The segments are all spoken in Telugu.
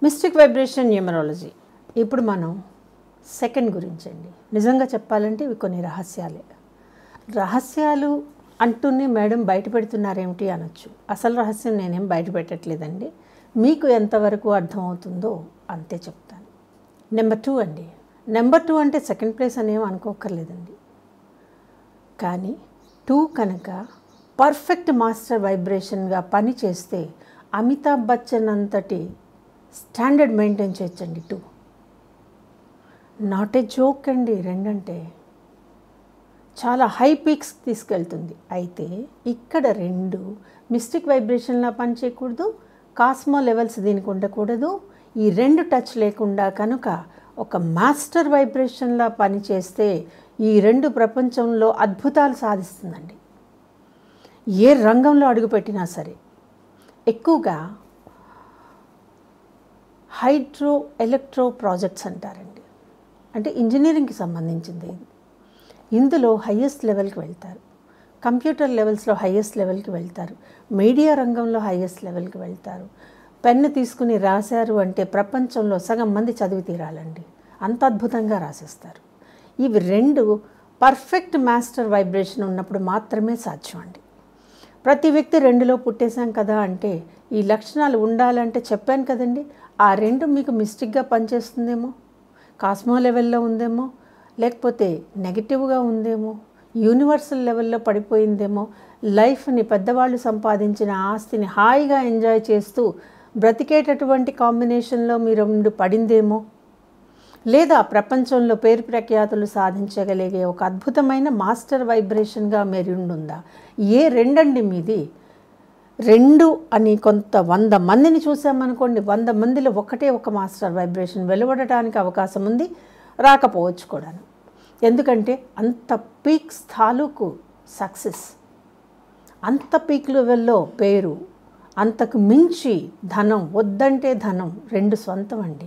మిస్టిక్ వైబ్రేషన్ న్యూమరాలజీ ఇప్పుడు మనం సెకండ్ గురించి అండి నిజంగా చెప్పాలంటే ఇవి కొన్ని రహస్యాలే రహస్యాలు అంటూనే మేడం బయట పెడుతున్నారేమిటి అనొచ్చు అసలు రహస్యం నేనేం బయట పెట్టట్లేదండి మీకు ఎంతవరకు అర్థమవుతుందో అంతే చెప్తాను నెంబర్ టూ అండి నెంబర్ టూ అంటే సెకండ్ ప్లేస్ అనేం అనుకోకర్లేదండి కానీ టూ కనుక పర్ఫెక్ట్ మాస్టర్ వైబ్రేషన్గా పని చేస్తే అమితాబ్ బచ్చన్ అంతటి స్టాండర్డ్ మెయింటైన్ చేయొచ్చండి టూ నాట్ ఏ జోక్ అండి రెండంటే చాలా హై పీక్స్ తీసుకెళ్తుంది అయితే ఇక్కడ రెండు మిస్టిక్ వైబ్రేషన్లా పనిచేయకూడదు కాస్మో లెవెల్స్ దీనికి ఉండకూడదు ఈ రెండు టచ్ లేకుండా కనుక ఒక మాస్టర్ వైబ్రేషన్లా పనిచేస్తే ఈ రెండు ప్రపంచంలో అద్భుతాలు సాధిస్తుందండి ఏ రంగంలో అడుగుపెట్టినా సరే ఎక్కువగా హైడ్రో ఎలక్ట్రో ప్రాజెక్ట్స్ అంటారండి అంటే ఇంజనీరింగ్కి సంబంధించింది ఇది ఇందులో హయ్యెస్ట్ లెవెల్కి వెళ్తారు కంప్యూటర్ లెవెల్స్లో హయ్యెస్ట్ లెవెల్కి వెళ్తారు మీడియా రంగంలో హయ్యెస్ట్ లెవెల్కి వెళ్తారు పెన్ను తీసుకుని రాశారు అంటే ప్రపంచంలో సగం మంది చదివి తీరాలండి అంత అద్భుతంగా రాసేస్తారు ఇవి రెండు పర్ఫెక్ట్ మాస్టర్ వైబ్రేషన్ ఉన్నప్పుడు మాత్రమే సాధ్యం అండి ప్రతి వ్యక్తి రెండులో పుట్టేశాం కదా అంటే ఈ లక్షణాలు ఉండాలంటే చెప్పాను కదండి ఆ రెండు మీకు మిస్టిక్గా పనిచేస్తుందేమో కాస్మో లెవెల్లో ఉందేమో లేకపోతే నెగిటివ్గా ఉందేమో యూనివర్సల్ లెవెల్లో పడిపోయిందేమో లైఫ్ని పెద్దవాళ్ళు సంపాదించిన ఆస్తిని హాయిగా ఎంజాయ్ చేస్తూ బ్రతికేటటువంటి కాంబినేషన్లో మీరు రెండు పడిందేమో లేదా ప్రపంచంలో పేరు ప్రఖ్యాతులు సాధించగలిగే ఒక అద్భుతమైన మాస్టర్ వైబ్రేషన్గా మీరు ఉండుందా ఏ రెండండి మీది రెండు అని కొంత వంద మందిని చూసామనుకోండి వంద మందిలో ఒకటే ఒక మాస్టర్ వైబ్రేషన్ వెలువడటానికి అవకాశం ఉంది రాకపోవచ్చు కూడాను ఎందుకంటే అంత పీక్స్ తాలూకు సక్సెస్ అంత పీక్ లెవెల్లో పేరు అంతకు మించి ధనం వద్దంటే ధనం రెండు సొంతం అండి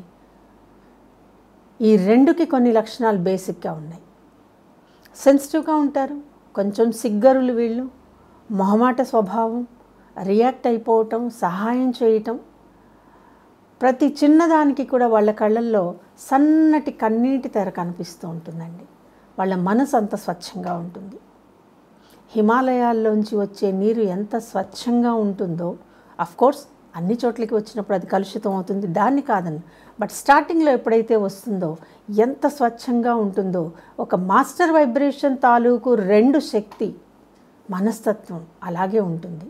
ఈ రెండుకి కొన్ని లక్షణాలు బేసిక్గా ఉన్నాయి సెన్సిటివ్గా ఉంటారు కొంచెం సిగ్గరులు వీళ్ళు మొహమాట స్వభావం రియాక్ట్ అయిపోవటం సహాయం చేయటం ప్రతి చిన్నదానికి కూడా వాళ్ళ కళ్ళల్లో సన్నటి కన్నీటి తెర కనిపిస్తూ ఉంటుందండి వాళ్ళ మనసు అంత స్వచ్ఛంగా ఉంటుంది హిమాలయాల్లోంచి వచ్చే నీరు ఎంత స్వచ్ఛంగా ఉంటుందో కోర్స్ అన్ని చోట్లకి వచ్చినప్పుడు అది కలుషితం అవుతుంది దాన్ని కాదని బట్ స్టార్టింగ్లో ఎప్పుడైతే వస్తుందో ఎంత స్వచ్ఛంగా ఉంటుందో ఒక మాస్టర్ వైబ్రేషన్ తాలూకు రెండు శక్తి మనస్తత్వం అలాగే ఉంటుంది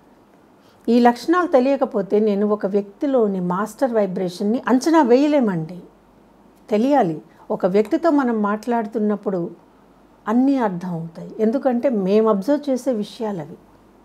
ఈ లక్షణాలు తెలియకపోతే నేను ఒక వ్యక్తిలోని మాస్టర్ వైబ్రేషన్ని అంచనా వేయలేమండి తెలియాలి ఒక వ్యక్తితో మనం మాట్లాడుతున్నప్పుడు అన్నీ అర్థం అవుతాయి ఎందుకంటే మేము అబ్జర్వ్ చేసే విషయాలు అవి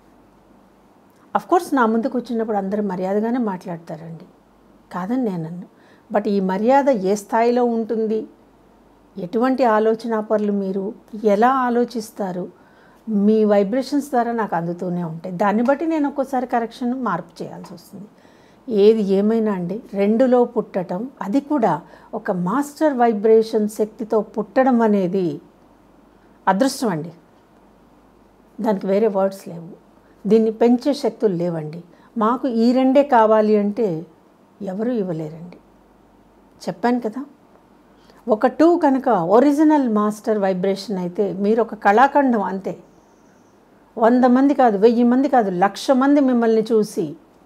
కోర్స్ నా ముందుకు వచ్చినప్పుడు అందరూ మర్యాదగానే మాట్లాడతారండి కాదని నేను అన్ను బట్ ఈ మర్యాద ఏ స్థాయిలో ఉంటుంది ఎటువంటి ఆలోచనాపరులు మీరు ఎలా ఆలోచిస్తారు మీ వైబ్రేషన్స్ ద్వారా నాకు అందుతూనే ఉంటాయి దాన్ని బట్టి నేను ఒక్కోసారి కరెక్షన్ మార్పు చేయాల్సి వస్తుంది ఏది ఏమైనా అండి రెండులో పుట్టడం అది కూడా ఒక మాస్టర్ వైబ్రేషన్ శక్తితో పుట్టడం అనేది అదృష్టం అండి దానికి వేరే వర్డ్స్ లేవు దీన్ని పెంచే శక్తులు లేవండి మాకు ఈ రెండే కావాలి అంటే ఎవరు ఇవ్వలేరండి చెప్పాను కదా ఒక టూ కనుక ఒరిజినల్ మాస్టర్ వైబ్రేషన్ అయితే మీరు ఒక కళాఖండం అంతే వంద మంది కాదు వెయ్యి మంది కాదు లక్ష మంది మిమ్మల్ని చూసి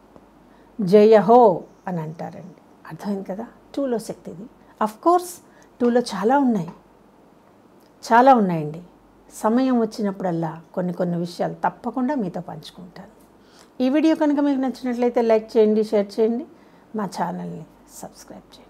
జయ హో అని అంటారండి అర్థమైంది కదా టూలో శక్తి ఇది కోర్స్ టూలో చాలా ఉన్నాయి చాలా ఉన్నాయండి సమయం వచ్చినప్పుడల్లా కొన్ని కొన్ని విషయాలు తప్పకుండా మీతో పంచుకుంటాను ఈ వీడియో కనుక మీకు నచ్చినట్లయితే లైక్ చేయండి షేర్ చేయండి మా ఛానల్ని సబ్స్క్రైబ్ చేయండి